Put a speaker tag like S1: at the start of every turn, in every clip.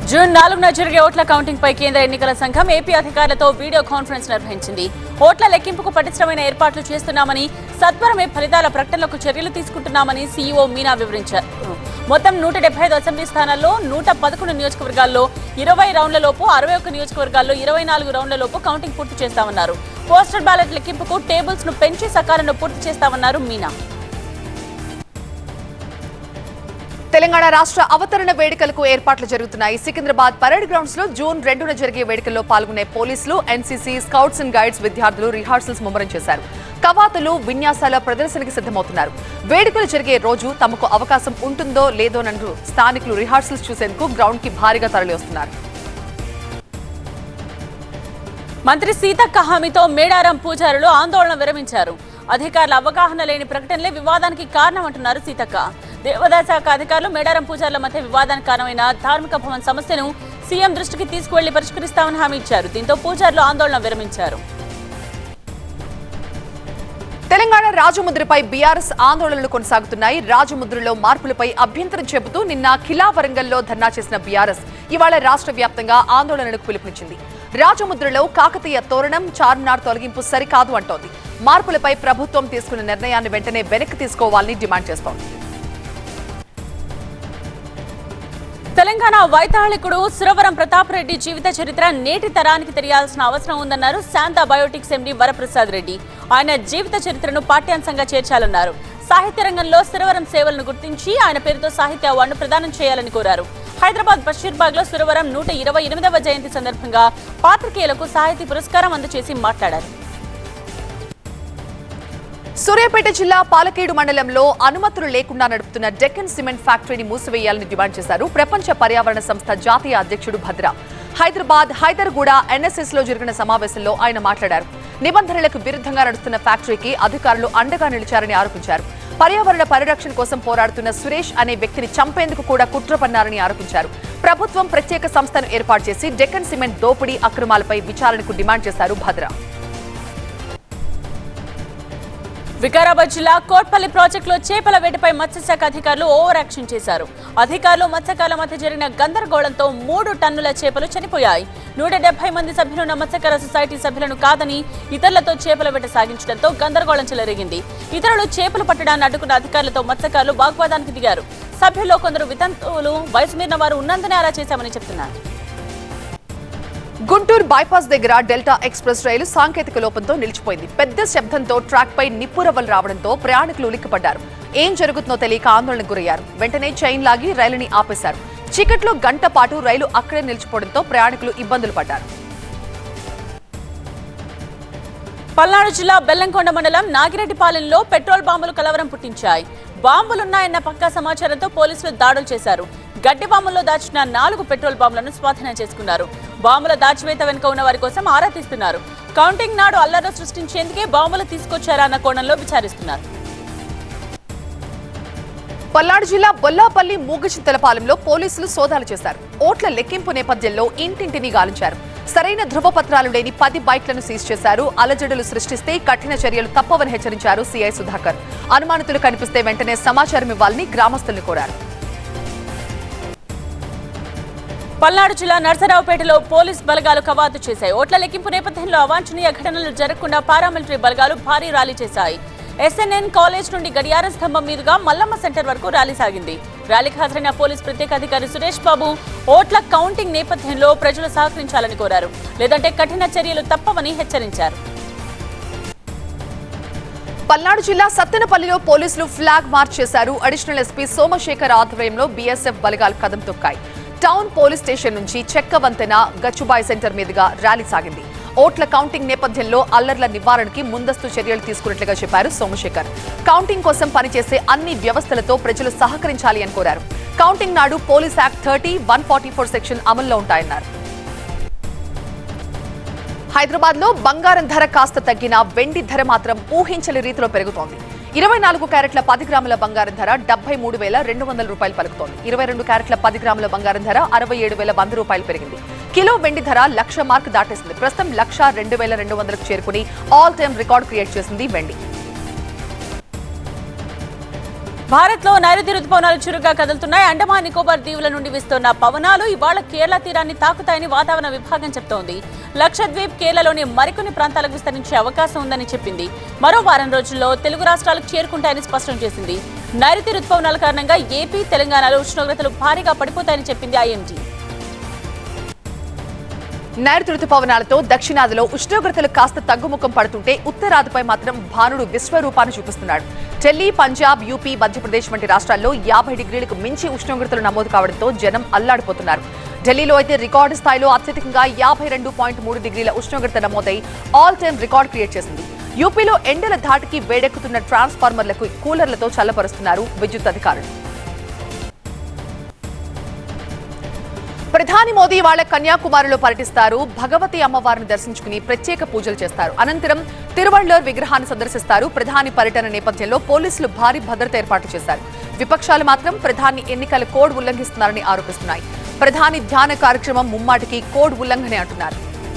S1: June నాలుగున జరిగే ఓట్ల కౌంటింగ్ పై కేంద్ర ఎన్నికల సంఘం ఏపీ అధికారులతో వీడియో కాన్ఫరెన్స్ నిర్వహించింది ఓట్ల లెక్కింపుకు పటిష్టమైన ఏర్పాట్లు చేస్తున్నామని సత్వరమే ఫలితాల ప్రకటనలకు చర్యలు తీసుకుంటున్నామని సీఈఓ మీనా వివరించారు మొత్తం నూట డెబ్బై ఐదు అసెంబ్లీ స్థానాల్లో నూట పదకొండు నియోజకవర్గాల్లో ఇరవై రౌండ్ల లోపు అరవై ఒక్క నియోజకవర్గాల్లో ఇరవై నాలుగు రౌండ్ల లోపు కౌంటింగ్ పూర్తి చేస్తామన్నారు పోస్టల్ బ్యాలెట్ లెక్కింపుకు టేబుల్స్ ను పెంచి సకాలంలో పూర్తి చేస్తామన్నారు మీనా
S2: తెలంగాణ రాష్ట్ర అవతరణ వేడుకలకు ఏర్పాట్లు జరుగుతున్నాయి సికింద్రాబాద్ పరేడ్ గ్రౌండ్స్ లో జూన్ రెండున జరిగే వేడుకల్లో పాల్గొనే పోలీసులు ఎన్సీసీ స్కౌట్స్ అండ్ గైడ్స్ విద్యార్థులు రిహార్సల్స్ ముమ్మరం చేశారు కవాతులు విన్యాసాల ప్రదర్శనకి సిద్ధమవుతున్నారు వేడుకలు జరిగే రోజు తమకు అవకాశం ఉంటుందో లేదోనంటూ స్థానికులు రిహార్సల్స్ చూసేందుకు గ్రౌండ్ కి భారీగా తరలివస్తున్నారు
S1: మంత్రి సీతక్క హామీతో మేడారం పూజారులు ఆందోళన విరమించారు అధికారుల అవగాహన లేని ప్రకటనలే వివాదానికి కారణమంటున్నారు సీతక్క దేవాదాయ శాఖ అధికారులు మేడారం పూజారుల మధ్య వివాదానికి కారణమైన ధార్మిక భవన్ సమస్యను సీఎం దృష్టికి తీసుకువెళ్లి పరిష్కరిస్తామని హామీ ఇచ్చారు దీంతో పూజారులు ఆందోళన విరమించారు
S2: తెలంగాణ రాజముద్రపై బీఆర్ఎస్ ఆందోళనలు కొనసాగుతున్నాయి రాజముద్రలో మార్పులపై అభ్యంతరం చెబుతూ నిన్న ఖిలా వరంగల్లో ధర్నా చేసిన బీఆర్ఎస్ ఇవాళ రాష్ట్ర వ్యాప్తంగా ఆందోళనలకు పిలుపునిచ్చింది రాజముద్రలో కాకతీయ తోరణం చార్మినార్ తొలగింపు సరికాదు అంటోంది మార్పులపై ప్రభుత్వం తీసుకున్న నిర్ణయాన్ని వెంటనే వెనక్కి తీసుకోవాలని డిమాండ్ చేస్తోంది
S1: తెలంగాణ వైతాళికుడు సురవరం ప్రతాప్ రెడ్డి జీవిత చరిత్ర నేటి తరానికి తెలియాల్సిన అవసరం ఉందన్నారు శాంతా బయోటిక్స్ ఎండీ వరప్రసాద్ రెడ్డి ఆయన జీవిత చరిత్రను పాఠ్యాంశంగా చేర్చాలన్నారు సాహిత్య రంగంలో సురవరం సేవలను గుర్తించి ఆయన పేరుతో సాహిత్య అవార్డును ప్రదానం చేయాలని కోరారు హైదరాబాద్ బషీర్బాగ్ లో సురవరం నూట ఇరవై ఎనిమిదవ జయంతి సందర్భంగా పాత్రికేయులకు సాహితీ పురస్కారం అందజేసి మాట్లాడారు
S2: సూర్యాపేట జిల్లా పాలకేడు మండలంలో అనుమతులు లేకుండా నడుపుతున్న డెక్కన్ సిమెంట్ ఫ్యాక్టరీని మూసివేయాలని డిమాండ్ చేశారు ప్రపంచ పర్యావరణ సంస్థ జాతీయ అధ్యక్షుడు భద్ర హైదరాబాద్ హైదర్గూడ ఎన్ఎస్ఎస్ లో జరిగిన సమావేశంలో ఆయన మాట్లాడారు నిబంధనలకు విరుద్ధంగా నడుస్తున్న ఫ్యాక్టరీకి అధికారులు అండగా నిలిచారని ఆరోపించారు పర్యావరణ పరిరక్షణ కోసం పోరాడుతున్న సురేష్ అనే వ్యక్తిని చంపేందుకు కూడా కుట్ర పన్నారని ఆరోపించారు ప్రభుత్వం ప్రత్యేక సంస్థను ఏర్పాటు చేసి డెక్కన్ సిమెంట్ దోపిడీ అక్రమాలపై విచారణకు డిమాండ్ చేశారు భద్ర
S1: వికారాబాద్ జిల్లా కోట్పల్లి ప్రాజెక్టులో చేపల వేటపై మత్స్యశాఖ అధికారులు ఓవర్ యాక్షన్ చేశారు అధికారులు మత్స్యకారుల మధ్య జరిగిన గందరగోళంతో మూడు టన్నుల చేపలు చనిపోయాయి నూట డెబ్బై మంది సభ్యులున్న మత్స్యకార సొసైటీ సభ్యులను కాదని ఇతరులతో చేపల వేట సాగించడంతో గందరగోళం చెలరేగింది ఇతరులు చేపలు పట్టడాన్ని అడ్డుకున్న అధికారులతో మత్స్యకారులు వాగ్వాదానికి దిగారు సభ్యుల్లో కొందరు వితంతువులు వయసు మీరిన వారు ఉన్నందునే అలా చేశామని చెప్తున్నారు
S2: గుంటూరు బైపాస్ దగ్గర డెల్టా ఎక్స్ప్రెస్ రైలు సాంకేతిక లోపంతో నిలిచిపోయింది పెద్ద శబ్దంతో ట్రాక్ పై నిప్పురవ్వలు రావడంతో ప్రయాణికులు ఉలిక్కిపడ్డారు ఏం జరుగుతుందో తెలియక ఆందోళనకు గురయ్యారు వెంటనే చైన్ లాగి రైలుని ఆపేశారు చీకట్లో గంట పాటు రైలు అక్కడే నిలిచిపోవడంతో ప్రయాణికులు ఇబ్బందులు పడ్డారు
S1: పల్నాడు జిల్లా బెల్లంకొండ మండలం నాగిరెడ్డిపాలెంలో పెట్రోల్ బాంబులు కలవరం పుట్టించాయి బాంబులున్నాయన్న పక్కా సమాచారంతో పోలీసులు దాడులు చేశారు గడ్డి బాంబుల్లో దాచిన నాలుగు పెట్రోల్ బాంబులను స్వాధీనం చేసుకున్నారు బాంబుల దాచివేత వెనుక ఉన్న వారి కోసం ఆరా తీస్తున్నారు కౌంటింగ్ నాడు అల్లర్లు సృష్టించేందుకే బాంబులు తీసుకొచ్చారా అన్న కోణంలో విచారిస్తున్నారు
S2: పల్నాడు జిల్లా బొల్లాపల్లి మూగచింతలపాలెంలో పోలీసులు సోదాలు చేశారు ఓట్ల లెక్కింపు నేపథ్యంలో ఇంటింటిని గాలించారు సరైన ధృవపత్రాలు లేని పది బైక్లను సీజ్ చేశారు అలజడులు సృష్టిస్తే కఠిన చర్యలు తప్పవని హెచ్చరించారు సీఐ సుధాకర్ అనుమానితులు కనిపిస్తే వెంటనే సమాచారం ఇవ్వాలని గ్రామస్తులను కోరారు
S1: పల్నాడు జిల్లా నర్సరావుపేటలో పోలీస్ బలగాలు కవాతు చేశాయి ఓట్ల లెక్కింపు నేపథ్యంలో అవాంఛనీయ ఘటనలు జరగకుండా పారామిలిటరీ బలగాలు భారీ ర్యాలీ చేశాయి ఎస్ఎన్ఎన్ కాలేజ్ నుండి గడియార స్తంభం మీదుగా మల్లమ్మ సెంటర్ వరకు ర్యాలీ సాగింది ర్యాలీకి హాజరైన పోలీస్ ప్రత్యేక అధికారి సురేష్ బాబు ఓట్ల కౌంటింగ్ నేపథ్యంలో ప్రజలు సహకరించాలని కోరారు లేదంటే కఠిన చర్యలు తప్పవని హెచ్చరించారు
S2: పల్నాడు జిల్లా సత్తెనపల్లిలో పోలీసులు ఫ్లాగ్ మార్చ్ చేశారు అడిషనల్ ఎస్పీ సోమశేఖర్ ఆధ్వర్యంలో బీఎస్ఎఫ్ బలగాలు కదం తొక్కాయి టౌన్ పోలీస్ స్టేషన్ నుంచి చెక్క వంతెన గచ్చుబాయ్ సెంటర్ మీదుగా ర్యాలీ సాగింది ఓట్ల కౌంటింగ్ నేపథ్యంలో అల్లర్ల నివారణకి ముందస్తు చర్యలు తీసుకున్నట్లుగా చెప్పారు సోమశేఖర్ కౌంటింగ్ కోసం పనిచేసే అన్ని వ్యవస్థలతో ప్రజలు సహకరించాలి అని కోరారు కౌంటింగ్ నాడు police act thirty one forty four section అమల్లో ఉంటాయన్నారు హైదరాబాద్ లో బంగారం ధర కాస్త తగ్గిన వెండి ధర మాత్రం ఊహించని రీతిలో పెరుగుతోంది ఇరవై నాలుగు క్యారెట్ల పది గ్రాముల బంగారం ధర డెబ్బై మూడు వేల రెండు వందల రూపాయలు పలుకుతోంది ఇరవై రెండు క్యారెట్ల పది గ్రాముల బంగారం ధర అరవై ఏడు వేల వంద రూపాయలు పెరిగింది కిలో వెండి ధర లక్ష మార్క్ దాటేసింది ప్రస్తుతం లక్ష రెండు వేల రెండు వందలకు చేరుకుని ఆల్ టైమ్ రికార్డ్ క్రియేట్ చేసింది వెండి
S1: భారత్ లో నైరుతి రుతుపవనాలు చురుగ్గా కదులుతున్నాయి అండమాన్ నికోబార్ దీవుల నుండి వీస్తున్న పవనాలు ఇవాళ కేరళ తీరాన్ని తాకుతాయని వాతావరణ విభాగం చెప్తోంది లక్షద్వీప్ కేరళలోని మరికొన్ని ప్రాంతాలకు విస్తరించే అవకాశం ఉందని చెప్పింది మరో వారం రోజుల్లో తెలుగు రాష్ట్రాలకు చేరుకుంటాయని స్పష్టం చేసింది నైరుతి రుతుపవనాల కారణంగా ఏపీ తెలంగాణలో ఉష్ణోగ్రతలు భారీగా పడిపోతాయని చెప్పింది ఐఎండీ
S2: నైరుతి రుతుపవనాలతో దక్షిణాదిలో ఉష్ణోగ్రతలు కాస్త తగ్గుముఖం పడుతుంటే ఉత్తరాదిపై మాత్రం భానుడు విశ్వరూపాన్ని చూపిస్తున్నాడు ఢిల్లీ పంజాబ్ యూపీ మధ్యప్రదేశ్ వంటి రాష్ట్రాల్లో యాభై డిగ్రీలకు మించి ఉష్ణోగ్రతలు నమోదు కావడంతో జనం అల్లాడిపోతున్నారు ఢిల్లీలో అయితే రికార్డు స్థాయిలో అత్యధికంగా యాభై రెండు పాయింట్ మూడు డిగ్రీల ఉష్ణోగ్రత నమోదై ఆల్ టైమ్ రికార్డ్ క్రియేట్ చేసింది యూపీలో ఎండల ధాటికి వేడెక్కుతున్న ట్రాన్స్ఫార్మర్లకు కూలర్లతో చల్లపరుస్తున్నారు విద్యుత్ అధికారులు ప్రధాని మోదీ వాళ్ళ కన్యాకుమారిలో పర్యటిస్తారు భగవతి అమ్మవారిని దర్శించుకుని ప్రత్యేక పూజలు చేస్తారు అనంతరం తిరువళ్ళూర్ విగ్రహాన్ని సందర్శిస్తారు ప్రధాని పర్యటన నేపథ్యంలో పోలీసులు భారీ భద్రత ఏర్పాటు చేశారు విపక్షాలు మాత్రం ప్రధాని ఎన్నికల కోడ్ ఉల్లంఘిస్తున్నారని ఆరోపిస్తున్నాయి ప్రధాని ధ్యాన కార్యక్రమం ముమ్మాటికి కోడ్ ఉల్లంఘనే అంటున్నారు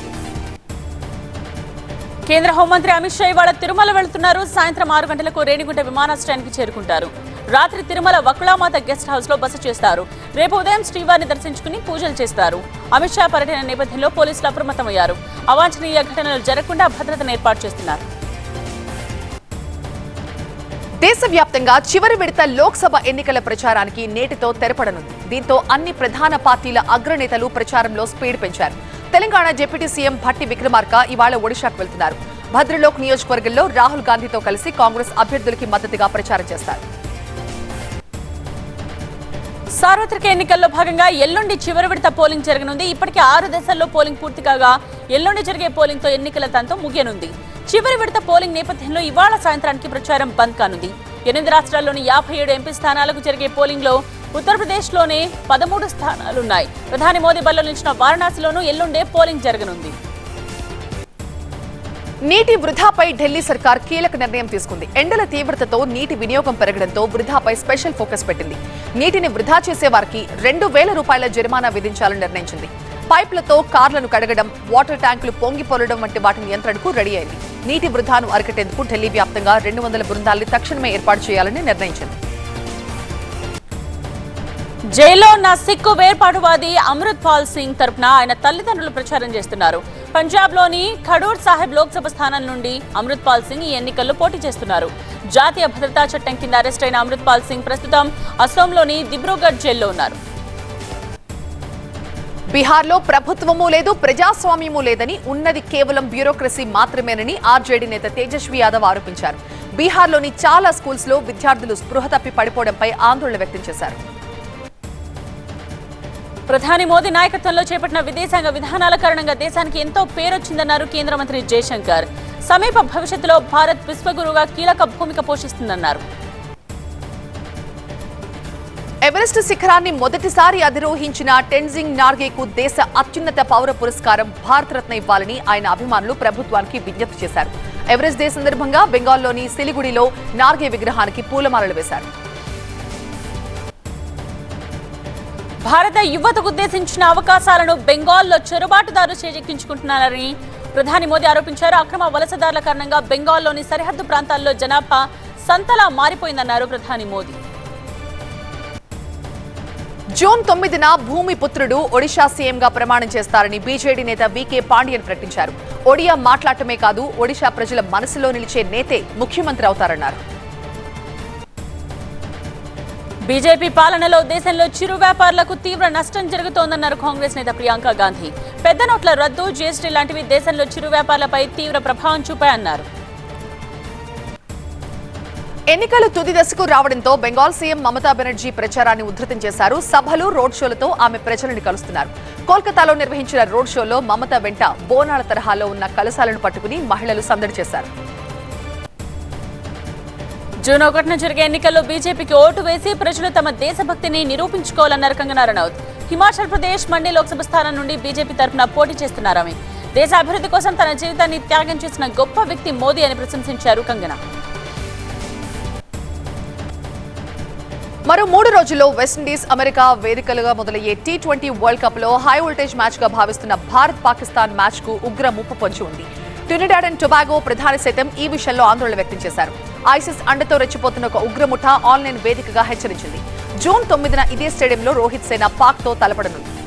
S1: కేంద్ర హోంమంత్రి అమిత్ షా ఇవాళ తిరుమల వెళ్తున్నారు సాయంత్రం ఆరు గంటలకు రేణిగుంట విమానాశ్రయానికి చేరుకుంటారు రాత్రి తిరుమల వకుళామాత గెస్ట్ హౌస్ లో బస చేస్తారు రేపు ఉదయం శ్రీవారిని దర్శించుకుని పూజలు చేస్తారు అమిత్ షా పర్యటన నేపథ్యంలో పోలీసులు అప్రమత్తమయ్యారు అవాంఛనీయ ఘటనలు జరగకుండా భద్రతను ఏర్పాటు చేస్తున్నారు
S2: దేశవ్యాప్తంగా చివరి విడత లోక్సభ ఎన్నికల ప్రచారానికి నేటితో తెరపడనుంది దీంతో అన్ని ప్రధాన పార్టీల అగ్రనేతలు ప్రచారంలో స్పీడ్ పెంచారు తెలంగాణ డిప్యూటీ సీఎం భట్టి విక్రమార్క ఇవాళ ఒడిశాకు వెళ్తున్నారు భద్రలోక్ నియోజకవర్గంలో రాహుల్ గాంధీతో కలిసి కాంగ్రెస్ అభ్యర్థులకి మద్దతుగా ప్రచారం చేస్తారు
S1: సార్వత్రిక ఎన్నికల్లో భాగంగా ఎల్లుండి చివరి విడత పోలింగ్ జరగనుంది ఇప్పటికే ఆరు దశల్లో పోలింగ్ పూర్తి కాగా ఎల్లుండి జరిగే పోలింగ్ తో ఎన్నికల తంతం ముగియనుంది చివరి విడత పోలింగ్ నేపథ్యంలో ఇవాళ సాయంత్రానికి ప్రచారం బంద్ కానుంది ఎనిమిది రాష్ట్రాల్లోని యాభై ఏడు ఎంపీ స్థానాలకు జరిగే పోలింగ్ లో ఉత్తరప్రదేశ్లోనే పదమూడు స్థానాలున్నాయి ప్రధాని మోదీ బరిలో నిలిచిన వారణాసిలోనూ ఎల్లుండే పోలింగ్ జరగనుంది
S2: నీటి వృధాపై ఢిల్లీ సర్కార్ కీలక నిర్ణయం తీసుకుంది ఎండల తీవ్రతతో నీటి వినియోగం పెరగడంతో వృధాపై స్పెషల్ ఫోకస్ పెట్టింది నీటిని వృధా చేసే వారికి రెండు వేల రూపాయల జరిమానా విధించాలని నిర్ణయించింది పైప్లతో కార్లను కడగడం వాటర్ ట్యాంకులు పొంగిపొలడం వంటి వాటి నియంత్రణకు రెడీ అయింది నీటి వృధాను అరికట్టేందుకు ఢిల్లీ వ్యాప్తంగా రెండు వందల బృందాల్ని తక్షణమే ఏర్పాటు చేయాలని నిర్ణయించింది
S1: జైల్లో ఉన్న సిక్కు వేర్పాటువాది అమృత్ పాల్ సింగ్ తరపున ఆయన తల్లిదండ్రులు ప్రచారం చేస్తున్నారు పంజాబ్ లోని ఖడూర్ సాహెబ్ లోక్సభ స్థానం నుండి అమృత్ పాల్ సింగ్ ఈ ఎన్నికల్లో పోటీ చేస్తున్నారు జాతీయ భద్రతా చట్టం కింద అరెస్ట్ అయిన అమృత్ పాల్ సింగ్ ప్రస్తుతం అసోంలోని దిబ్రూగఢ్ జైల్లో ఉన్నారు
S2: బీహార్లో ప్రభుత్వము లేదు ప్రజాస్వామ్యము లేదని ఉన్నది కేవలం బ్యూరోక్రసీ మాత్రమేనని ఆర్జేడీ నేత తేజస్వి యాదవ్ ఆరోపించారు బీహార్లోని చాలా స్కూల్స్ లో విద్యార్థులు స్పృహ తప్పి పడిపోవడంపై ఆందోళన వ్యక్తం చేశారు
S1: ప్రధాని మోదీ నాయకత్వంలో చేపట్టిన విదేశాంగ విధానాల కారణంగా దేశానికి ఎంతో పేరొచ్చిందన్నారు కేంద్ర మంత్రి జయశంకర్ సమీప భవిష్యత్తులో భారత్ విశ్వగురువుగా కీలక భూమిక పోషిస్తుందన్నారు
S2: ఎవరెస్ట్ శిఖరాన్ని మొదటిసారి అధిరోహించిన టెన్జింగ్ నార్గేకు దేశ అత్యున్నత పౌర పురస్కారం భారతరత్న ఇవ్వాలని ఆయన అభిమానులు ప్రభుత్వానికి విజ్ఞప్తి చేశారు ఎవరెస్ట్ డే సందర్భంగా బెంగాల్లోని సిలిగుడిలో నార్గే విగ్రహానికి పూలమాలలు వేశారు
S1: భారత యువతకు ఉద్దేశించిన అవకాశాలను బెంగాల్లో చొరబాటుదారు చేజెక్కించుకుంటున్నారని ప్రధాని మోదీ ఆరోపించారు అక్రమ వలసదారుల కారణంగా బెంగాల్లోని సరిహద్దు ప్రాంతాల్లో జనాభా సంతలా మారిపోయిందన్నారు ప్రధాని మోదీ
S2: జూన్ తొమ్మిదిన భూమి పుత్రుడు ఒడిషా సీఎంగా ప్రమాణం చేస్తారని బీజేడీ నేత వికే పాండియన్ ప్రకటించారు ఒడియా మాట్లాడటమే కాదు ఒడిషా ప్రజల మనసులో నిలిచే నేతే ముఖ్యమంత్రి అవుతారన్నారు
S1: బీజేపీ పాలనలో దేశంలో చిరు వ్యాపారులకు తీవ్ర నష్టం జరుగుతోందన్నారు కాంగ్రెస్ నేత ప్రియాంక గాంధీ పెద్ద నోట్ల రద్దు జీఎస్టీ లాంటివి దేశంలో చిరు వ్యాపారులపై తీవ్ర ప్రభావం చూపాయన్నారు
S2: ఎన్నికలు తుది దశకు రావడంతో బెంగాల్ సీఎం మమతా బెనర్జీ ప్రచారాన్ని ఉధృతం చేశారు సభలు రోడ్ షోలతో ఆమె ప్రజలను కలుస్తున్నారు కోల్కతాలో నిర్వహించిన రోడ్ షోలో మమత వెంట బోనాల తరహాలో ఉన్న కలశాలను పట్టుకుని మహిళలు సందడి చేశారు
S1: జూన్ ఒకటిన జరిగే ఎన్నికల్లో బీజేపీకి ఓటు వేసి ప్రజలు తమ దేశభక్తిని నిరూపించుకోవాలన్నారు కంగనా రనౌత్ హిమాచల్ ప్రదేశ్ మండి లోక్సభ స్థానం నుండి బీజేపీ తరఫున పోటీ చేస్తున్నారు ఆమె దేశ అభివృద్ధి కోసం తన జీవితాన్ని త్యాగం చేసిన గొప్ప వ్యక్తి మోదీ అని ప్రశంసించారు కంగనా
S2: మరో మూడు రోజుల్లో వెస్టిండీస్ అమెరికా వేదికలుగా మొదలయ్యే టీ ట్వంటీ వరల్డ్ కప్ లో హై వోల్టేజ్ మ్యాచ్ గా భావిస్తున్న భారత్ పాకిస్తాన్ మ్యాచ్ కు ఉగ్ర ముప్పు పొంచి ఉంది ట్రినిడాడ్ అండ్ టొబాగో ప్రధాని సైతం ఈ విషయంలో ఆందోళన వ్యక్తం చేశారు ఐసిస్ అండతో రెచ్చిపోతున్న ఒక ఉగ్రముఠ ఆన్లైన్ వేదికగా హెచ్చరించింది జూన్ తొమ్మిదిన ఇదే స్టేడియంలో రోహిత్ సేన పాక్ తో తలపడనుంది